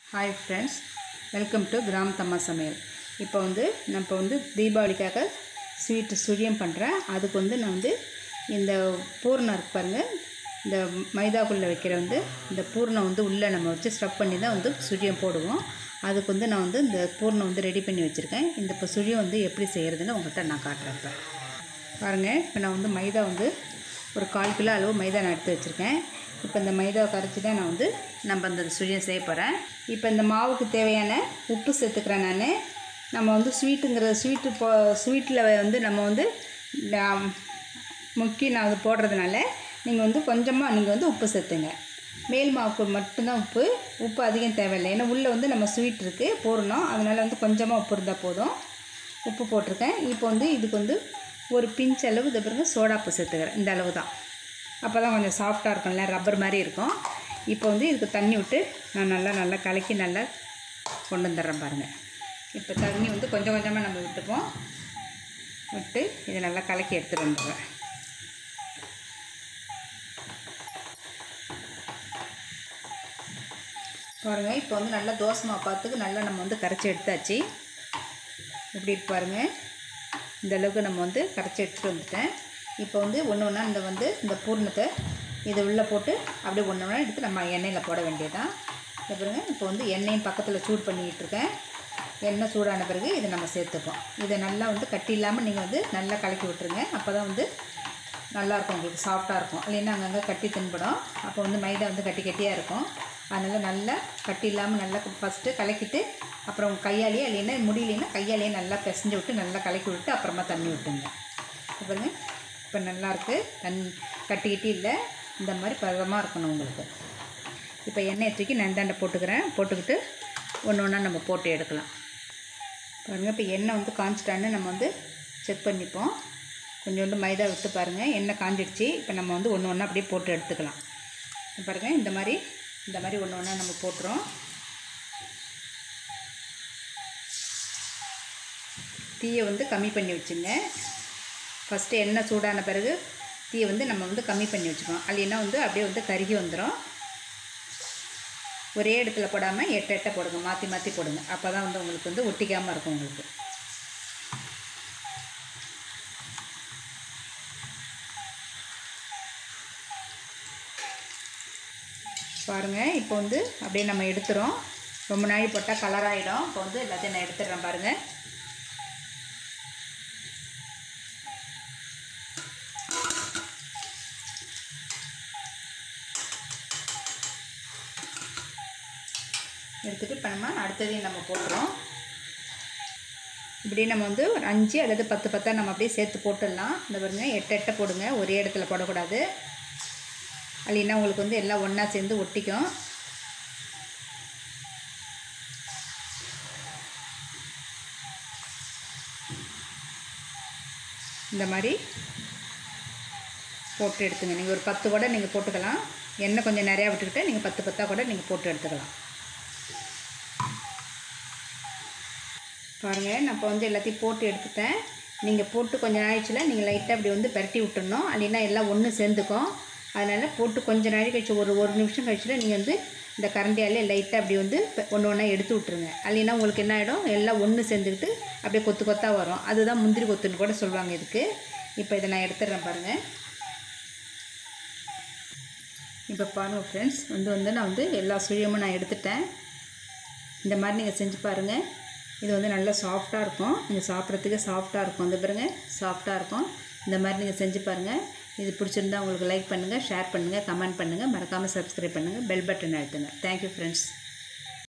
hi friends welcome to கிராமத்தம்மா சமையல் இப்போ வந்து நம்ம வந்து தீபாவளிக்காக ஸ்வீட்டு சுழியம் பண்ணுறேன் அதுக்கு வந்து நான் வந்து இந்த பூர்ணம் இருக்கு பாருங்கள் இந்த மைதாக்குள்ளே வைக்கிற வந்து இந்த பூர்ணம் வந்து உள்ளே நம்ம வச்சு ஸ்டஃப் பண்ணி தான் வந்து சுழியம் போடுவோம் அதுக்கு வந்து நான் வந்து இந்த பூர்ணம் வந்து ரெடி பண்ணி வச்சுருக்கேன் இந்த இப்போ சுழியம் வந்து எப்படி செய்கிறதுன்னு உங்கள்கிட்ட நான் காட்டுறேன் இப்போ பாருங்கள் இப்போ நான் வந்து மைதா வந்து ஒரு கால் கிலோ அளவு மைதா நான் எடுத்து வச்சுருக்கேன் இப்போ இந்த மைதாவை கரைச்சி தான் நான் வந்து நம்ம இந்த சுழியம் செய்ய போகிறேன் இப்போ இந்த மாவுக்கு தேவையான உப்பு சேர்த்துக்கிறேன் நான் நம்ம வந்து ஸ்வீட்டுங்கிற ஸ்வீட்டு போ ஸ்வீட்டில் வந்து நம்ம வந்து நான் முக்கி நான் அது போடுறதுனால நீங்கள் வந்து கொஞ்சமாக நீங்கள் வந்து உப்பு சேர்த்துங்க மேல் மாவுக்கு மட்டும்தான் உப்பு உப்பு அதிகம் தேவையில்லை ஏன்னா உள்ளே வந்து நம்ம ஸ்வீட் இருக்குது போடணும் அதனால் வந்து கொஞ்சமாக உப்பு இருந்தால் போதும் உப்பு போட்டிருக்கேன் இப்போ வந்து இதுக்கு வந்து ஒரு பிஞ்ச் அளவு இது பிறகு சோடாப்பு சேர்த்துக்கிறேன் இந்த அளவு தான் அப்போ தான் கொஞ்சம் சாஃப்டாக இருக்கும்ல ரப்பர் மாதிரி இருக்கும் இப்போ வந்து இதுக்கு தண்ணி விட்டு நான் நல்லா நல்லா கலக்கி நல்லா கொண்டு வந்துடுறேன் பாருங்கள் இப்போ தண்ணி வந்து கொஞ்சம் கொஞ்சமாக நம்ம விட்டுப்போம் விட்டு இதை நல்லா கலக்கி எடுத்துகிட்டு வந்துடுறேன் பாருங்கள் இப்போ வந்து நல்லா தோசை மாவு பார்த்துக்கு நல்லா நம்ம வந்து கரைச்சி எடுத்தாச்சு எப்படி இருக்கு பாருங்கள் இந்த அளவுக்கு நம்ம வந்து கரைச்சி எடுத்துகிட்டு வந்துட்டேன் இப்போ வந்து ஒன்று ஒன்றா இந்த வந்து இந்த பூர்ணத்தை இதை உள்ளே போட்டு அப்படியே ஒன்று ஒன்றா எடுத்து நம்ம எண்ணெயில் போட வேண்டியதான் இந்த பாருங்க இப்போ வந்து எண்ணெயும் பக்கத்தில் சூடு பண்ணிக்கிட்டு இருக்கேன் எண்ணெய் சூடான பிறகு இதை நம்ம சேர்த்துப்போம் இதை நல்லா வந்து கட்டி இல்லாமல் நீங்கள் வந்து நல்லா கலக்கி விட்டுருங்க அப்போ தான் வந்து நல்லாயிருக்கும் உங்களுக்கு சாஃப்டாக இருக்கும் இல்லைன்னா அங்கங்கே கட்டி தின்படும் அப்போ வந்து மைதா வந்து கட்டி கட்டியாக இருக்கும் அதனால் நல்லா கட்டி இல்லாமல் நல்லா ஃபஸ்ட்டு கலக்கிட்டு அப்புறம் கையாலேயே இல்லைன்னா முடியலைன்னா கையாலேயே நல்லா பிசைஞ்சு விட்டு நல்லா கலக்கி விட்டு அப்புறமா தண்ணி விட்டுங்க பாருங்க இப்போ நல்லாயிருக்கு தண்ணி கட்டிக்கிட்டு இல்லை இந்த மாதிரி பதமாக இருக்கணும் உங்களுக்கு இப்போ எண்ணெயை தூக்கி நான் இந்தாண்ட போட்டுக்கிறேன் போட்டுக்கிட்டு ஒன்று ஒன்றா நம்ம போட்டு எடுக்கலாம் பாருங்கள் இப்போ எண்ணெய் வந்து காஞ்சிட்டான்னு நம்ம வந்து செக் பண்ணிப்போம் கொஞ்சோண்டு மைதா விட்டு பாருங்கள் எண்ணெய் காஞ்சிடுச்சு இப்போ நம்ம வந்து ஒன்று ஒன்றா அப்படியே போட்டு எடுத்துக்கலாம் பாருங்கள் இந்த மாதிரி இந்த மாதிரி ஒன்று ஒன்றா நம்ம போட்டுறோம் தீயை வந்து கம்மி பண்ணி வச்சுங்க ஃபஸ்ட்டு எண்ணெய் சூடான பிறகு தீயை வந்து நம்ம வந்து கம்மி பண்ணி வச்சுக்கோம் இல்லைன்னா வந்து அப்படியே வந்து கருகி வந்துடும் ஒரே இடத்துல போடாமல் எட்ட எட்ட போடுங்க மாற்றி மாற்றி போடுங்க அப்போ தான் வந்து உங்களுக்கு வந்து ஒட்டிக்காமல் இருக்கும் உங்களுக்கு பாருங்கள் இப்போ வந்து அப்படியே நம்ம எடுத்துகிறோம் ரொம்ப நாள் போட்டால் கலர் ஆகிடும் இப்போ வந்து எல்லாத்தையும் நான் எடுத்துடுறேன் பாருங்கள் எடுத்துகிட்டு இப்போ நம்ம அடுத்ததையும் நம்ம போட்டுறோம் இப்படி நம்ம வந்து ஒரு அஞ்சு அல்லது பத்து பத்தாக நம்ம அப்படியே சேர்த்து போட்டுடலாம் இந்த பாருங்க எட்டு எட்டை போடுங்க ஒரே இடத்துல போடக்கூடாது இல்லைன்னா உங்களுக்கு வந்து எல்லாம் ஒன்றா சேர்ந்து ஒட்டிக்கும் இந்த மாதிரி போட்டு எடுத்துங்க நீங்கள் ஒரு பத்து கூட நீங்கள் போட்டுக்கலாம் எண்ணெய் கொஞ்சம் நிறையா விட்டுக்கிட்டு நீங்கள் பத்து பத்தாக கூட நீங்கள் போட்டு எடுத்துக்கலாம் பாருங்கள் நான் இப்போ வந்து எல்லாத்தையும் போட்டு எடுத்துட்டேன் நீங்கள் போட்டு கொஞ்சம் நாளைச்சில் நீங்கள் லைட்டாக அப்படி வந்து பரட்டி விட்டுடணும் இல்லைன்னா எல்லாம் ஒன்று சேர்ந்துக்கும் அதனால் போட்டு கொஞ்சம் நாள் கழிச்சு ஒரு ஒரு நிமிஷம் கழிச்சுல நீங்கள் வந்து இந்த கரண்டியாலே லைட்டாக அப்படி வந்து ஒன்று ஒன்றா எடுத்து விட்ருங்க இல்லைன்னா உங்களுக்கு என்ன ஆகிடும் எல்லாம் ஒன்று சேர்ந்துக்கிட்டு அப்படியே கொத்து கொத்தாக வரும் அதுதான் முந்திரி கொத்துன்னு கூட சொல்லுவாங்க இதுக்கு இப்போ இதை நான் எடுத்துடுறேன் பாருங்கள் இப்போ பாருங்கள் ஃப்ரெண்ட்ஸ் வந்து வந்து நான் வந்து எல்லா சுழியமும் நான் எடுத்துட்டேன் இந்த மாதிரி நீங்கள் செஞ்சு பாருங்கள் இது வந்து நல்லா சாஃப்டாக இருக்கும் நீங்கள் சாப்பிட்றதுக்கு சாஃப்டாக இருக்கும் அந்த பாருங்க சாஃப்டாக இருக்கும் இந்த மாதிரி நீங்கள் செஞ்சு பாருங்கள் இது பிடிச்சிருந்தா உங்களுக்கு லைக் பண்ணுங்கள் ஷேர் பண்ணுங்கள் கமெண்ட் பண்ணுங்கள் மறக்காமல் சப்ஸ்கிரைப் பண்ணுங்கள் பெல் பட்டன் அழுத்துங்க தேங்க்யூ ஃப்ரெண்ட்ஸ்